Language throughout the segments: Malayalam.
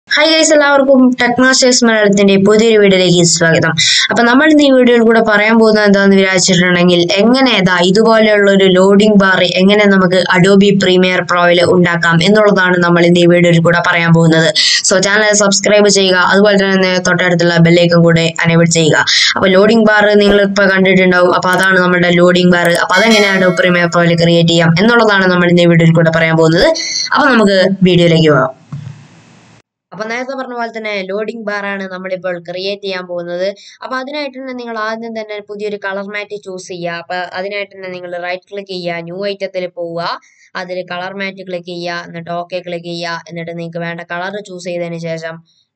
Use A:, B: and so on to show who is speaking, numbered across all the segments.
A: ഹായ് ഗൈസ് എല്ലാവർക്കും ടെക്മാസ്റ്റേഴ്സ് മലയാളത്തിന്റെ പുതിയൊരു വീഡിയോയിലേക്ക് സ്വാഗതം അപ്പൊ നമ്മൾ ഇന്ന് ഈ വീഡിയോയിൽ കൂടെ പറയാൻ പോകുന്നത് എന്താണെന്ന് വിചാരിച്ചിട്ടുണ്ടെങ്കിൽ എങ്ങനെ ഇതാ ഇതുപോലെയുള്ള ഒരു ലോഡിംഗ് ബാർ എങ്ങനെ നമുക്ക് അഡോബി പ്രീമിയർ പ്രോയിൽ ഉണ്ടാക്കാം എന്നുള്ളതാണ് നമ്മൾ ഇന്ന് ഈ വീഡിയോയിൽ കൂടെ പറയാൻ പോകുന്നത് സോ ചാനൽ സബ്സ്ക്രൈബ് ചെയ്യുക അതുപോലെ തന്നെ തൊട്ടടുത്തുള്ള ബെല്ലേക്കും കൂടെ അനേബിൾ ചെയ്യുക അപ്പൊ ലോഡിംഗ് ബാർ നിങ്ങൾ ഇപ്പൊ കണ്ടിട്ടുണ്ടാവും അപ്പൊ അതാണ് നമ്മുടെ ലോഡിംഗ് ബാർ അപ്പൊ അതെങ്ങനെയാണ് അഡോബി പ്രീമിയർ പ്രോയിൽ ക്രിയേറ്റ് ചെയ്യാം എന്നുള്ളതാണ് നമ്മൾ ഇന്ന് ഈ വീഡിയോയിൽ കൂടെ പറയാൻ പോകുന്നത് അപ്പൊ നമുക്ക് വീഡിയോയിലേക്ക് പോകാം അപ്പൊ നേരത്തെ പറഞ്ഞ പോലെ തന്നെ ലോഡിംഗ് ബാർ ആണ് നമ്മളിപ്പോൾ ക്രിയേറ്റ് ചെയ്യാൻ പോകുന്നത് അപ്പൊ അതിനായിട്ട് തന്നെ നിങ്ങൾ ആദ്യം തന്നെ പുതിയൊരു കളർ മാറ്റ് ചൂസ് ചെയ്യുക അപ്പൊ അതിനായിട്ട് തന്നെ നിങ്ങൾ റൈറ്റ് ക്ലിക്ക് ചെയ്യുക ന്യൂ ഐറ്റത്തിൽ പോവുക അതിൽ കളർ മാറ്റ് ക്ലിക്ക് ചെയ്യുക എന്നിട്ട് ഓക്കെ ക്ലിക്ക് ചെയ്യുക എന്നിട്ട് നിങ്ങൾക്ക് വേണ്ട കളർ ചൂസ് ചെയ്തതിന് ശേഷം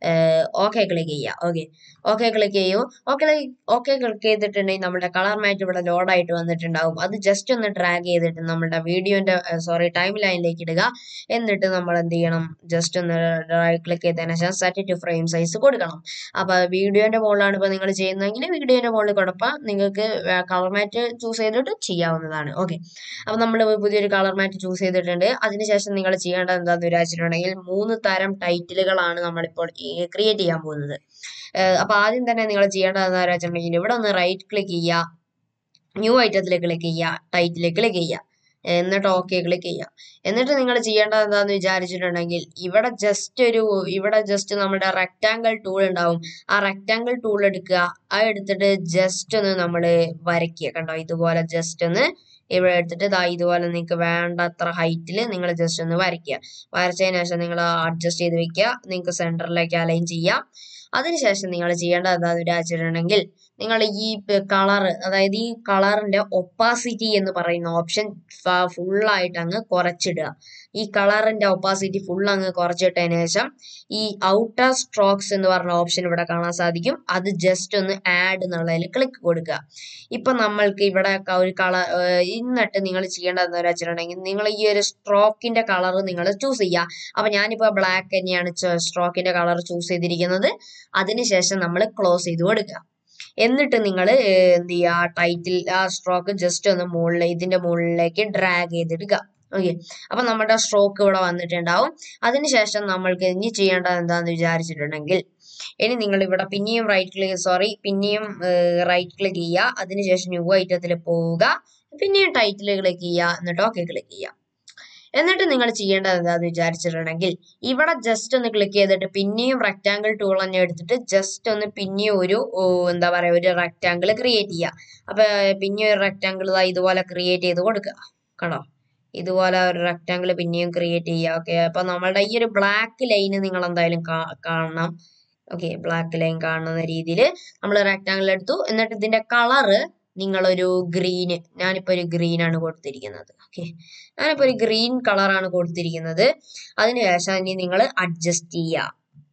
A: ഓക്കെ ക്ലിക്ക് ചെയ്യുക ഓക്കെ ഓക്കെ ക്ലിക്ക് ചെയ്യൂ ഓക്കെ ഓക്കെ ക്ലിക്ക് ചെയ്തിട്ടുണ്ടെങ്കിൽ നമ്മുടെ കളർ മാറ്റ് ഇവിടെ ലോഡ് ആയിട്ട് വന്നിട്ടുണ്ടാവും അത് ജസ്റ്റ് ഒന്ന് ഡ്രാഗ് ചെയ്തിട്ട് നമ്മുടെ വീഡിയോന്റെ സോറി ടൈം ലൈനിലേക്ക് ഇടുക എന്നിട്ട് നമ്മൾ എന്ത് ചെയ്യണം ജസ്റ്റ് ഒന്ന് റൈറ്റ് ക്ലിക്ക് ചെയ്തതിനു ശേഷം സെറ്റ് ടു ഫ്രെയിം സൈസ് കൊടുക്കണം അപ്പൊ വീഡിയോന്റെ മുകളിലാണ് ഇപ്പൊ നിങ്ങൾ ചെയ്യുന്നതെങ്കിൽ വീഡിയോന്റെ മുകളിൽ കൊടുക്കാം നിങ്ങൾക്ക് കളർ മാറ്റ് ചൂസ് ചെയ്തിട്ട് ചെയ്യാവുന്നതാണ് ഓക്കെ അപ്പൊ നമ്മൾ പുതിയൊരു കളർ മാറ്റ് ചൂസ് ചെയ്തിട്ടുണ്ട് അതിനുശേഷം നിങ്ങൾ ചെയ്യേണ്ടത് എന്താണെന്ന് വിചാരിച്ചിട്ടുണ്ടെങ്കിൽ മൂന്ന് തരം ടൈറ്റിലുകളാണ് നമ്മളിപ്പോൾ ക്രിയേറ്റ് ചെയ്യാൻ പോകുന്നത് അപ്പൊ ആദ്യം തന്നെ നിങ്ങൾ ചെയ്യേണ്ടത് എന്താണെന്ന് വെച്ചിട്ടുണ്ടെങ്കിൽ ഇവിടെ ഒന്ന് റൈറ്റ് ക്ലിക്ക് ചെയ്യുക ന്യൂ ഐറ്റത്തിൽ ക്ലിക്ക് ചെയ്യുക ടൈറ്റിൽ ക്ലിക്ക് ചെയ്യുക എന്നിട്ട് ഓക്കെ ക്ലിക്ക് ചെയ്യുക എന്നിട്ട് നിങ്ങൾ ചെയ്യേണ്ടത് എന്താന്ന് വിചാരിച്ചിട്ടുണ്ടെങ്കിൽ ഇവിടെ ജസ്റ്റ് ഒരു ഇവിടെ ജസ്റ്റ് നമ്മുടെ റെക്റ്റാങ്കിൾ ടൂൾ ഉണ്ടാവും ആ റെക്റ്റാങ്കിൾ ടൂൾ എടുക്കുക അത് എടുത്തിട്ട് ജസ്റ്റ് ഒന്ന് നമ്മൾ വരയ്ക്കുക കണ്ടോ ഇതുപോലെ ജസ്റ്റ് ഒന്ന് ഇവിടെ എടുത്തിട്ട് ഇതാ ഇതുപോലെ നിങ്ങൾക്ക് വേണ്ടത്ര ഹൈറ്റിൽ നിങ്ങൾ ജസ്റ്റ് ഒന്ന് വരയ്ക്കുക വരച്ചതിന് ശേഷം നിങ്ങൾ അഡ്ജസ്റ്റ് ചെയ്ത് വെക്കുക നിങ്ങൾക്ക് സെന്ററിലേക്ക് അലൈൻ ചെയ്യാം അതിനുശേഷം നിങ്ങൾ ചെയ്യേണ്ടത് എന്താണെന്ന് വിചാരിച്ചിട്ടുണ്ടെങ്കിൽ നിങ്ങൾ ഈ കളർ അതായത് ഈ കളറിന്റെ ഒപ്പാസിറ്റി എന്ന് പറയുന്ന ഓപ്ഷൻ ഫുള്ളായിട്ട് അങ്ങ് കുറച്ചിടുക ഈ കളറിന്റെ ഒപ്പാസിറ്റി ഫുൾ അങ്ങ് കുറച്ചിട്ടതിന് ശേഷം ഈ ഔട്ടർ സ്ട്രോക്സ് എന്ന് പറഞ്ഞ ഓപ്ഷൻ ഇവിടെ കാണാൻ സാധിക്കും അത് ജസ്റ്റ് ഒന്ന് ആഡ് എന്നുള്ളതിൽ ക്ലിക്ക് കൊടുക്കുക ഇപ്പൊ നമ്മൾക്ക് ഇവിടെ ഒരു കളർ എന്നിട്ട് നിങ്ങൾ ചെയ്യേണ്ടതെന്ന് വെച്ചിട്ടുണ്ടെങ്കിൽ നിങ്ങൾ ഈ ഒരു സ്ട്രോക്കിന്റെ കളർ നിങ്ങൾ ചൂസ് ചെയ്യുക അപ്പൊ ഞാനിപ്പോ ബ്ലാക്ക് തന്നെയാണ് സ്ട്രോക്കിന്റെ കളർ ചൂസ് ചെയ്തിരിക്കുന്നത് അതിനുശേഷം നമ്മൾ ക്ലോസ് ചെയ്ത് കൊടുക്കുക എന്നിട്ട് നിങ്ങൾ എന്ത് ചെയ്യുക ടൈറ്റിൽ ആ സ്ട്രോക്ക് ജസ്റ്റ് ഒന്ന് മുകളിൽ ഇതിന്റെ മുകളിലേക്ക് ഡ്രാഗ് ചെയ്തിടുക ഓക്കെ അപ്പൊ നമ്മുടെ സ്ട്രോക്ക് ഇവിടെ വന്നിട്ടുണ്ടാവും അതിനുശേഷം നമ്മൾക്ക് ഇനി ചെയ്യേണ്ടത് എന്താന്ന് വിചാരിച്ചിട്ടുണ്ടെങ്കിൽ ഇനി നിങ്ങൾ ഇവിടെ പിന്നെയും റൈറ്റ് ക്ലിക്ക് സോറി പിന്നെയും റൈറ്റ് ക്ലിക്ക് ചെയ്യുക അതിനുശേഷം ന്യൂ ഐറ്റത്തിൽ പോവുക പിന്നെയും ടൈറ്റിൽ ക്ലിക്ക് ചെയ്യുക എന്നിട്ട് ഓക്കെ ക്ലിക്ക് ചെയ്യുക എന്നിട്ട് നിങ്ങൾ ചെയ്യേണ്ടത് എന്താന്ന് വിചാരിച്ചിട്ടുണ്ടെങ്കിൽ ഇവിടെ ജസ്റ്റ് ഒന്ന് ക്ലിക്ക് ചെയ്തിട്ട് പിന്നെയും റെക്റ്റാങ്കിൾ ടൂൾ തന്നെ എടുത്തിട്ട് ജസ്റ്റ് ഒന്ന് പിന്നെയും ഒരു എന്താ പറയാ ഒരു റെക്റ്റാങ്കിൾ ക്രിയേറ്റ് ചെയ്യുക അപ്പൊ പിന്നെയും ഒരു റെക്റ്റാങ്കിൾ ഇതുപോലെ ക്രിയേറ്റ് ചെയ്ത് കൊടുക്കുക കണ്ടോ ഇതുപോലെ ഒരു റെക്റ്റാങ്കിൾ പിന്നെയും ക്രിയേറ്റ് ചെയ്യുക ഓക്കെ അപ്പൊ നമ്മളുടെ ഈ ഒരു ബ്ലാക്ക് ലൈന് നിങ്ങൾ എന്തായാലും കാണണം ഓക്കെ ബ്ലാക്ക് ലൈൻ കാണുന്ന രീതിയിൽ നമ്മൾ റെക്റ്റാങ്കിൾ എടുത്തു എന്നിട്ട് ഇതിന്റെ കളറ് നിങ്ങളൊരു ഗ്രീന് ഞാനിപ്പോൾ ഒരു ഗ്രീൻ ആണ് കൊടുത്തിരിക്കുന്നത് ഓക്കെ ഞാനിപ്പോൾ ഒരു ഗ്രീൻ കളറാണ് കൊടുത്തിരിക്കുന്നത് അതിനുശേഷം ഇനി നിങ്ങൾ അഡ്ജസ്റ്റ് ചെയ്യുക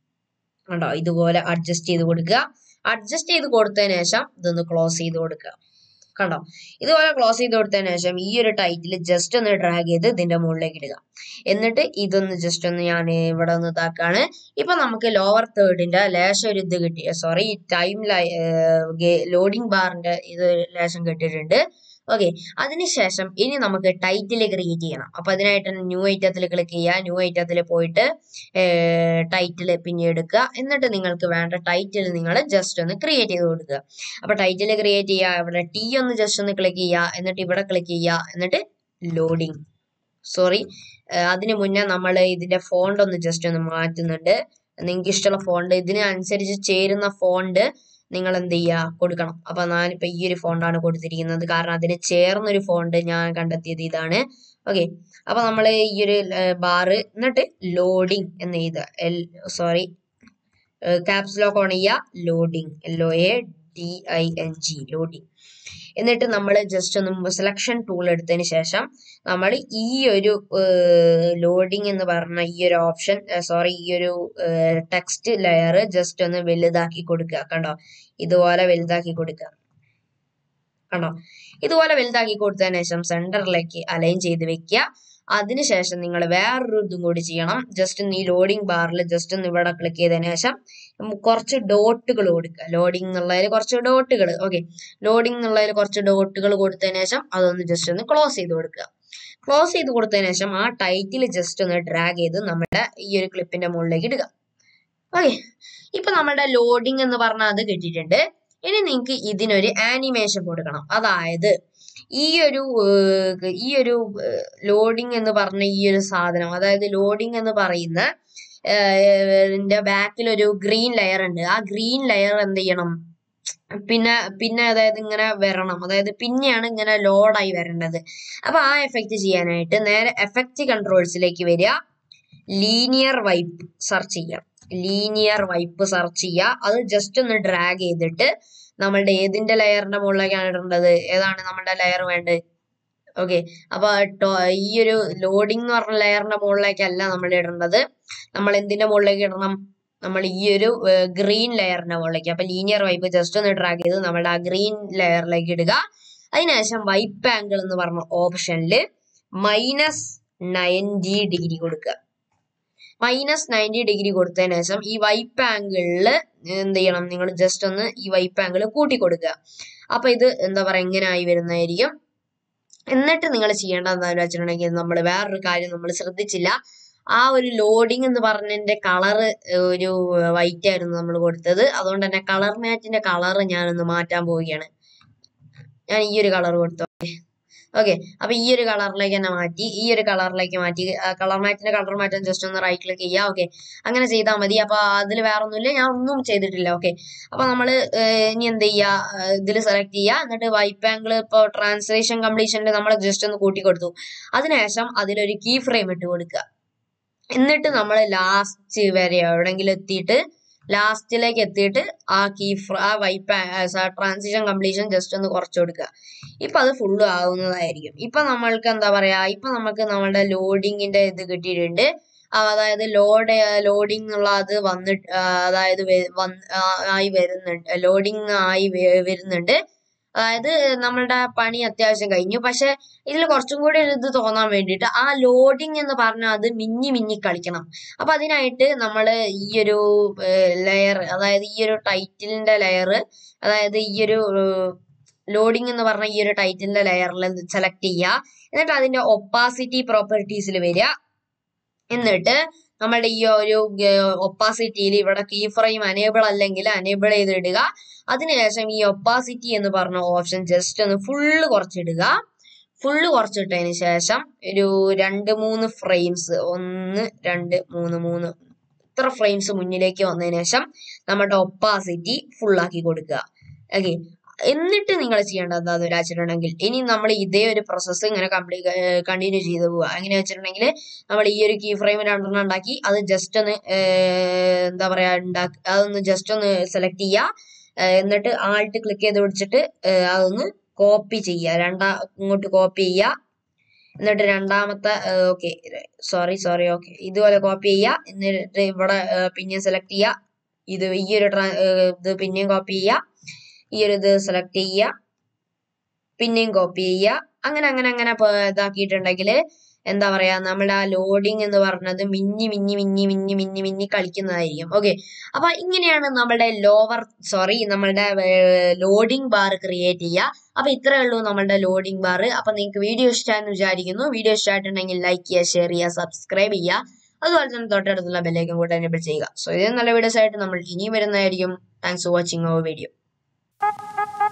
A: കണ്ടോ ഇതുപോലെ അഡ്ജസ്റ്റ് ചെയ്ത് കൊടുക്കുക അഡ്ജസ്റ്റ് ചെയ്ത് കൊടുത്തതിന് ശേഷം ഇതൊന്ന് ക്ലോസ് ചെയ്ത് കൊടുക്കുക കണ്ടോ ഇതുപോലെ ക്ലോസ് ചെയ്ത് കൊടുത്തതിന് ശേഷം ഈ ഒരു ടൈറ്റിൽ ജസ്റ്റ് ഒന്ന് ഡ്രാഗ് ചെയ്ത് ഇതിന്റെ മുകളിലേക്ക് ഇടുക എന്നിട്ട് ഇതൊന്ന് ജസ്റ്റ് ഒന്ന് ഞാൻ ഇവിടെ ഒന്ന് ഇതാക്കാണ് ഇപ്പൊ നമുക്ക് ലോവർ തേർഡിന്റെ ലേശം ഒരു ഇത് കിട്ടി സോറി ടൈം ലോഡിംഗ് ബാറിന്റെ ഇത് ലേശം കിട്ടിയിട്ടുണ്ട് ഓക്കെ അതിനുശേഷം ഇനി നമുക്ക് ടൈറ്റിൽ ക്രിയേറ്റ് ചെയ്യണം അപ്പൊ അതിനായിട്ട് ന്യൂ ഐറ്റത്തിൽ ക്ലിക്ക് ചെയ്യുക ന്യൂ ഐറ്റത്തിൽ പോയിട്ട് ടൈറ്റിൽ പിന്നെ എടുക്കുക എന്നിട്ട് നിങ്ങൾക്ക് വേണ്ട ടൈറ്റിൽ നിങ്ങൾ ജസ്റ്റ് ഒന്ന് ക്രിയേറ്റ് ചെയ്ത് കൊടുക്കുക അപ്പൊ ടൈറ്റിൽ ക്രിയേറ്റ് ചെയ്യുക ഇവിടെ ടി ഒന്ന് ജസ്റ്റ് ഒന്ന് ക്ലിക്ക് ചെയ്യുക എന്നിട്ട് ഇവിടെ ക്ലിക്ക് ചെയ്യുക എന്നിട്ട് ലോഡിങ് സോറി അതിന് മുന്നേ നമ്മൾ ഇതിന്റെ ഫോണ്ട് ഒന്ന് ജസ്റ്റ് ഒന്ന് മാറ്റുന്നുണ്ട് നിങ്ങൾക്ക് ഇഷ്ടമുള്ള ഫോണ്ട് ഇതിന് അനുസരിച്ച് ചേരുന്ന ഫോണ്ട് നിങ്ങൾ എന്ത് ചെയ്യുക കൊടുക്കണം അപ്പൊ ഞാനിപ്പോ ഈ ഒരു ഫോണ്ടാണ് കൊടുത്തിരിക്കുന്നത് കാരണം അതിന് ചേർന്നൊരു ഫോണ്ട് ഞാൻ കണ്ടെത്തിയത് ഇതാണ് ഓക്കെ അപ്പൊ നമ്മൾ ഈ ഒരു ബാറ് എന്നിട്ട് ലോഡിങ് എന്ന് എഴുതുക L sorry caps lock on ചെയ്യുക loading L O A D I N G loading എന്നിട്ട് നമ്മൾ ജസ്റ്റ് ഒന്ന് സെലക്ഷൻ ടൂൾ എടുത്തതിന് ശേഷം നമ്മൾ ഈ ഒരു ലോഡിംഗ് എന്ന് പറഞ്ഞ ഈ ഒരു ഓപ്ഷൻ സോറി ഈ ഒരു ടെക്സ്റ്റ് ലെയർ ജസ്റ്റ് ഒന്ന് വലുതാക്കി കൊടുക്കുക കണ്ടോ ഇതുപോലെ വലുതാക്കി കൊടുക്കുക കണ്ടോ ഇതുപോലെ വലുതാക്കി കൊടുത്തതിന് ശേഷം സെന്ററിലേക്ക് അലൈൻ ചെയ്ത് വെക്കുക അതിനുശേഷം നിങ്ങൾ വേറൊരു ഇതും കൂടി ചെയ്യണം ജസ്റ്റ് ഈ ലോഡിംഗ് ബാറിൽ ജസ്റ്റ് ഒന്ന് ഇവിടെ ക്ലിക്ക് ചെയ്തതിന് ശേഷം കുറച്ച് ഡോട്ടുകൾ കൊടുക്കുക ലോഡിംഗ് എന്നുള്ളതിൽ കുറച്ച് ഡോട്ടുകൾ ഓക്കെ ലോഡിംഗ് എന്നുള്ളതിൽ കുറച്ച് ഡോട്ടുകൾ കൊടുത്തതിന് ശേഷം അതൊന്ന് ജസ്റ്റ് ഒന്ന് ക്ലോസ് ചെയ്ത് കൊടുക്കുക ക്ലോസ് ചെയ്ത് കൊടുത്തതിന് ശേഷം ആ ടൈറ്റിൽ ജസ്റ്റ് ഒന്ന് ഡ്രാഗ് ചെയ്ത് നമ്മുടെ ഈ ഒരു ക്ലിപ്പിന്റെ മുകളിലേക്ക് ഇടുക ഓക്കെ ഇപ്പൊ നമ്മുടെ ലോഡിംഗ് എന്ന് പറഞ്ഞാൽ അത് കിട്ടിയിട്ടുണ്ട് ഇനി നിങ്ങൾക്ക് ഇതിനൊരു ആനിമേഷൻ കൊടുക്കണം അതായത് ഈ ഒരു ഏർ, ഈ ഒരു ലോഡിംഗ് എന്ന് പറഞ്ഞ ഈ ഒരു സാധനം അതായത് ലോഡിംഗ് എന്ന് പറയുന്ന ബാക്കിൽ ഒരു ഗ്രീൻ ലെയർ ഉണ്ട് ആ ഗ്രീൻ ലെയർ എന്ത് ചെയ്യണം പിന്നെ പിന്നെ അതായത് ഇങ്ങനെ വരണം അതായത് പിന്നെയാണ് ഇങ്ങനെ ലോഡായി വരേണ്ടത് അപ്പൊ ആ എഫക്റ്റ് ചെയ്യാനായിട്ട് നേരെ എഫക്റ്റ് കൺട്രോൾസിലേക്ക് വരിക ലീനിയർ വൈപ്പ് സെർച്ച് ചെയ്യാം ലീനിയർ വൈപ്പ് സെർച്ച് ചെയ്യുക അത് ജസ്റ്റ് ഒന്ന് ഡ്രാഗ് ചെയ്തിട്ട് നമ്മളുടെ ഏതിന്റെ ലെയറിന്റെ മുകളിലേക്കാണ് ഇടേണ്ടത് ഏതാണ് നമ്മുടെ ലെയർ വേണ്ടത് ഓക്കെ അപ്പൊ ടോ- ഈ ഒരു ലോഡിംഗ് എന്ന് പറഞ്ഞ ലെയറിന്റെ മുകളിലേക്കല്ല നമ്മൾ ഇടേണ്ടത് നമ്മൾ എന്തിന്റെ മുകളിലേക്ക് ഇടണം നമ്മൾ ഈ ഒരു ഗ്രീൻ ലെയറിന്റെ മുകളിലേക്ക് അപ്പൊ ലീനിയർ വൈപ്പ് ജസ്റ്റ് ഒന്ന് ഡ്രാഗ് ചെയ്ത് നമ്മുടെ ആ ഗ്രീൻ ലെയറിലേക്ക് ഇടുക അതിനുശേഷം വൈപ്പ് ആംഗിൾ എന്ന് പറഞ്ഞ ഓപ്ഷനിൽ മൈനസ് നയൻറ്റി ഡിഗ്രി കൊടുക്കുക മൈനസ് നയൻറ്റി ഡിഗ്രി കൊടുത്തതിന് ശേഷം ഈ വൈപ്പ് ആംഗിളിൽ എന്ത് ചെയ്യണം നിങ്ങൾ ജസ്റ്റ് ഒന്ന് ഈ വൈപ്പ് ആംഗിൾ കൂട്ടി കൊടുക്കുക അപ്പൊ ഇത് എന്താ പറയാ ഇങ്ങനെ ആയി വരുന്നതായിരിക്കും എന്നിട്ട് നിങ്ങൾ ചെയ്യേണ്ടത് എന്താണെന്ന് വെച്ചിട്ടുണ്ടെങ്കിൽ നമ്മൾ വേറൊരു കാര്യം നമ്മൾ ശ്രദ്ധിച്ചില്ല ആ ഒരു ലോഡിംഗ് എന്ന് പറഞ്ഞതിന്റെ കളറ് ഒരു വൈറ്റ് ആയിരുന്നു നമ്മൾ കൊടുത്തത് അതുകൊണ്ട് തന്നെ കളർ മാറ്റിന്റെ കളറ് ഞാനൊന്ന് മാറ്റാൻ പോവുകയാണ് ഞാൻ ഈ ഒരു കളർ കൊടുത്തു ഓക്കെ അപ്പൊ ഈ ഒരു കളറിലേക്ക് തന്നെ മാറ്റി ഈ ഒരു കളറിലേക്ക് മാറ്റി കളർ മാറ്റിന്റെ കളർ മാറ്റാൻ ജസ്റ്റ് ഒന്ന് റൈറ്റ് ക്ലിക്ക് ചെയ്യുക ഓക്കെ അങ്ങനെ ചെയ്താൽ മതി അപ്പൊ അതിൽ വേറെ ഒന്നുമില്ല ഞാൻ ഒന്നും ചെയ്തിട്ടില്ല ഓക്കെ അപ്പൊ നമ്മൾ ഇനി എന്ത് ചെയ്യുക ഇതിൽ സെലക്ട് ചെയ്യുക എന്നിട്ട് വൈപ്പ് ആംഗിൾ ഇപ്പോൾ ട്രാൻസ്ലേഷൻ കംപ്ലീഷനിൽ നമ്മൾ ജസ്റ്റ് ഒന്ന് കൂട്ടി കൊടുത്തു അതിനുശേഷം അതിലൊരു കീ ഫ്രെയിം ഇട്ട് കൊടുക്കുക എന്നിട്ട് നമ്മൾ ലാസ്റ്റ് വരെ എവിടെങ്കിലും എത്തിയിട്ട് ലാസ്റ്റിലേക്ക് എത്തിയിട്ട് ആ കീ ആ വൈപ്പ് ട്രാൻസിഷൻ കംപ്ലീഷൻ ജസ്റ്റ് ഒന്ന് കുറച്ച് കൊടുക്കുക ഇപ്പൊ അത് ഫുള്ള് ആവുന്നതായിരിക്കും ഇപ്പൊ നമ്മൾക്ക് എന്താ പറയാ ഇപ്പൊ നമുക്ക് നമ്മുടെ ലോഡിങ്ങിന്റെ ഇത് കിട്ടിയിട്ടുണ്ട് ആ, അതായത് ലോഡ് ലോഡിംഗ് എന്നുള്ള അത് വന്നിട്ട് ആ, അതായത് വെ- വന്ന് ആ, ആയി വരുന്നുണ്ട് ലോഡിംഗ് ആയി വെ- വരുന്നുണ്ട് അതായത് നമ്മളുടെ പണി അത്യാവശ്യം കഴിഞ്ഞു പക്ഷെ ഇതിൽ കുറച്ചും കൂടി ഒരു ഇത് തോന്നാൻ വേണ്ടിയിട്ട് ആ ലോഡിംഗ് എന്ന് പറഞ്ഞാൽ അത് മിന്നി മിന്നി കളിക്കണം അപ്പൊ അതിനായിട്ട് നമ്മൾ ഈ ഒരു ലെയർ അതായത് ഈ ഒരു ടൈറ്റിലിന്റെ ലെയർ അതായത് ഈ ഒരു ലോഡിംഗ് എന്ന് പറഞ്ഞ ഈ ഒരു ടൈറ്റിലിന്റെ ലെയറിൽ സെലക്ട് ചെയ്യുക എന്നിട്ട് അതിന്റെ ഒപ്പാസിറ്റി പ്രോപ്പർട്ടീസിൽ വരിക എന്നിട്ട് നമ്മുടെ ഈ ഒരു ഒപ്പാസിറ്റിയിൽ ഇവിടെ കീ ഫ്രെയിം അനേബിൾ അല്ലെങ്കിൽ അനേബിൾ ചെയ്തിടുക അതിനുശേഷം ഈ ഒപ്പാസിറ്റി എന്ന് പറഞ്ഞ ഓപ്ഷൻ ജസ്റ്റ് ഒന്ന് ഫുള്ള് കുറച്ചിടുക ഫുള്ള് കുറച്ചിട്ടതിന് ശേഷം ഒരു രണ്ട് മൂന്ന് ഫ്രെയിംസ് ഒന്ന് രണ്ട് മൂന്ന് മൂന്ന് ഇത്ര ഫ്രെയിംസ് മുന്നിലേക്ക് വന്നതിന് ശേഷം നമ്മുടെ ഒപ്പാസിറ്റി ഫുള്ളാക്കി കൊടുക്കുക ഓക്കെ എന്നിട്ട് നിങ്ങൾ ചെയ്യേണ്ടത് എന്താന്ന് വെച്ചിട്ടുണ്ടെങ്കിൽ ഇനി നമ്മൾ ഇതേ ഒരു പ്രോസസ്സ് ഇങ്ങനെ കംപ്ലീറ്റ് കണ്ടിന്യൂ ചെയ്തു പോവുക എങ്ങനെ വെച്ചിട്ടുണ്ടെങ്കിൽ നമ്മൾ ഈ ഒരു കീ ഫ്രെയിം രണ്ടെണ്ണം ഉണ്ടാക്കി അത് ജസ്റ്റ് ഒന്ന് ഏർ, എന്താ പറയാ ഉണ്ടാക്കി അതൊന്ന് ജസ്റ്റ് ഒന്ന് സെലക്ട് ചെയ്യുക ഏർ, എന്നിട്ട് ആൾട്ട് ക്ലിക്ക് ചെയ്ത് പിടിച്ചിട്ട് ഏർ, അതൊന്ന് കോപ്പി ചെയ്യുക രണ്ടാ ഇങ്ങോട്ട് കോപ്പി ചെയ്യുക എന്നിട്ട് രണ്ടാമത്തെ ഓക്കെ സോറി സോറി ഓക്കെ ഇതുപോലെ കോപ്പി ചെയ്യുക എന്നിട്ട് ഇവിടെ ഏർ, പിന്നെയും സെലക്ട് ചെയ്യുക ഇത് ഈ ഒരു ട്രാ- ഏർ, ഇത് പിന്നെയും കോപ്പി ചെയ്യുക ഈ ഒരു ഇത് സെലക്ട് ചെയ്യുക പിന്നെയും കോപ്പി ചെയ്യുക അങ്ങനെ അങ്ങനെ അങ്ങനെ പ- ഇതാക്കിയിട്ടുണ്ടെങ്കിൽ എന്താ പറയാ നമ്മുടെ ആ ലോഡിംഗ് എന്ന് പറഞ്ഞത് മിന്നി മിന്നി മിന്നി മിന്നി മിന്നി മിന്നി കളിക്കുന്നതായിരിക്കും ഓക്കെ അപ്പൊ ഇങ്ങനെയാണ് നമ്മുടെ ലോവർ സോറി നമ്മളുടെ ലോഡിംഗ് ബാർ ക്രിയേറ്റ് ചെയ്യുക അപ്പൊ ഇത്രയേ ഉള്ളൂ നമ്മളുടെ ലോഡിംഗ് ബാർ അപ്പൊ നിങ്ങൾക്ക് വീഡിയോ ഇഷ്ടമായെന്ന് വിചാരിക്കുന്നു വീഡിയോ ഇഷ്ടമായിട്ടുണ്ടെങ്കിൽ ലൈക്ക് ചെയ്യുക ഷെയർ ചെയ്യുക സബ്സ്ക്രൈബ് ചെയ്യുക അതുപോലെ തന്നെ തൊട്ടടുത്തുള്ള ബെല്ലൈക്കൻ കൂടെ എനേബിൾ ചെയ്യുക സോ ഇതേ നല്ല വീഡിയോസ് ആയിട്ട് നമ്മൾ ഇനിയും വരുന്നതായിരിക്കും thanks for watching our video